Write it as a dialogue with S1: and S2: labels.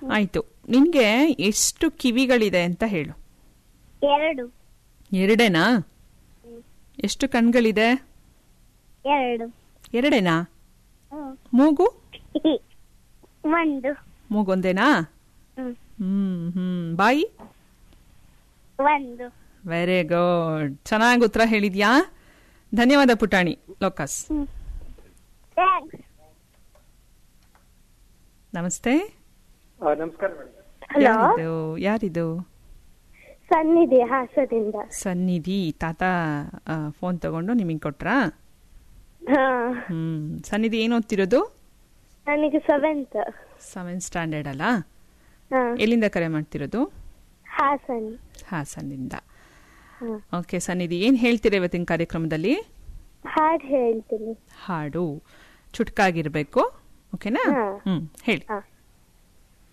S1: ಆಯ್ತು ನಿನ್ಗೆ ಎಷ್ಟು ಕಿವಿಗಳಿದೆ ಅಂತ ಹೇಳು
S2: ಎರಡು
S1: ಎರಡೇನಾ ಎಷ್ಟು ಕಣ್ಗಳಿದೆ
S2: ಎರಡು
S1: ಎರಡೇನಾ
S2: ಹ್ಮ್.
S1: ಮೂಗು
S2: ಒಂದು
S1: ಮೂಗೊಂದೇನಾ
S2: ಹ್ಮ್.
S1: ಹ್ಮ್ ಹ್ಮ್ ಬಾಯಿ
S2: ಒಂದು
S1: ವೆರಿ ಗುಡ್ ಚೆನ್ನಾಗಿ ಉತ್ತರ ಹೇಳಿದ್ಯಾ ಧನ್ಯವಾದ ಪುಟಾಣಿ ಲೋಕಸ್
S2: ಥ್ಯಾಂಕ್ಸ್
S1: ನಮಸ್ತೆ
S3: ಆ, ನಮಸ್ಕಾರ ಮೇಡಮ್
S2: ಹಲೋ
S1: ಯಾರಿದು ಯಾರಿದು
S2: ಸನ್ನಿಧಿ ಹಾಸದಿಂದ
S1: ಸನ್ನಿಧಿ ತಾತ ಫೋನ್ ತಗೊಂಡು ನಿಮಗೆ ಕೊಟ್ರಾ
S2: ಹಾ
S1: ಹ್ಮ್ ಸನ್ನಿಧಿ ಏನು ಓದ್ತಿರೋದು
S2: ನನಗೆ ಸೆವೆಂತ್
S1: ಸೆವೆಂತ್ ಸ್ಟ್ಯಾಂಡರ್ಡ್ ಅಲ್ಲ
S2: ಹಾ
S1: ಎಲ್ಲಿಂದ ಕರೆ ಮಾಡ್ತಿರೋದು
S2: ಹಾಸನ್
S1: ಹಾಸನಿಂದ
S2: ಹಾ.
S1: ಓಕೆ ಸನ್ನಿಧಿ ಏನ್ ಹೇಳ್ತೀರಾ ಇವತ್ತಿನ ಕಾರ್ಯಕ್ರಮದಲ್ಲಿ
S2: ಹಾಡು ಹೇಳ್ತೀನಿ
S1: ಹಾಡು ಚುಟ್ಕಾಗಿರ್ಬೇಕು ಓಕೆನಾ
S2: ಹಾ.
S1: ಹ್ಮ್ ಹೇಳಿ
S2: ಹಾ